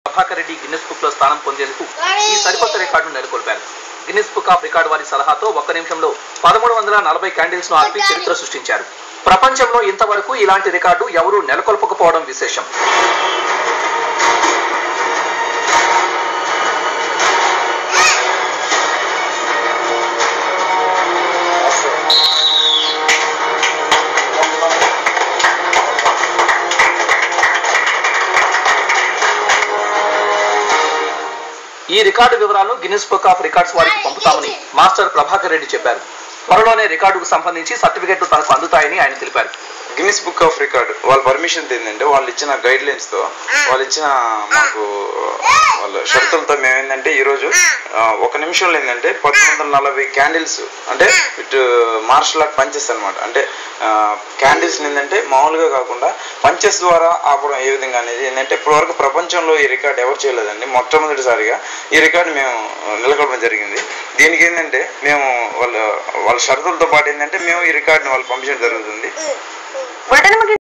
Prabhakar Reddy Guinness book లో స్థానం పొందేందుకు ఈ సరికొత్త రికార్డును నెలకొల్పారు గిన్నెస్ బుక్ ఆఫ్ రికార్డు వారి సలహాతో ఒక్క నిమిషంలో పదమూడు వందల నలభై క్యాండిల్స్ ను ఆర్పి చరిత్ర సృష్టించారు ప్రపంచంలో ఇంతవరకు ఇలాంటి రికార్డు ఎవరూ నెలకొల్పకపోవడం విశేషం ఈ రికార్డు వివరాలను గిన్నిస్ బుక్ ఆఫ్ రికార్డ్స్ వారికి పంపుతామని మాస్టర్ ప్రభాకర్ రెడ్డి చెప్పారు త్వరలోనే రికార్డుకు సంబంధించి సర్టిఫికెట్లు తనకు అందుతాయని ఆయన తెలిపారు గిన్నిస్ బుక్ ఆఫ్ రికార్డ్ వాళ్ళ పర్మిషన్ ఏంటంటే వాళ్ళు ఇచ్చిన గైడ్ లైన్స్ తో వాళ్ళు ఇచ్చిన మాకు వాళ్ళ షరతులతో మేము ఏంటంటే ఈరోజు ఆ, ఒక నిమిషంలో ఏంటంటే పద్దెనిమిది వందల నలభై క్యాండిల్స్ అంటే ఇటు మార్షల్ ఆర్ట్ పంచెస్ అనమాట అంటే క్యాండిల్స్ ఏంటంటే మామూలుగా కాకుండా పంచెస్ ద్వారా ఆపడం ఏ విధంగా అనేది ఏంటంటే ఇప్పటివరకు ప్రపంచంలో ఈ రికార్డ్ ఎవరు చేయలేదండి మొట్టమొదటిసారిగా ఈ రికార్డు మేము నెలకొల్పడం జరిగింది దీనికి ఏంటంటే మేము వాళ్ళ వాళ్ళ షరతులతో పాటు ఏంటంటే మేము ఈ రికార్డుని వాళ్ళు పంపించడం జరుగుతుంది బులెటిన్ ముగించే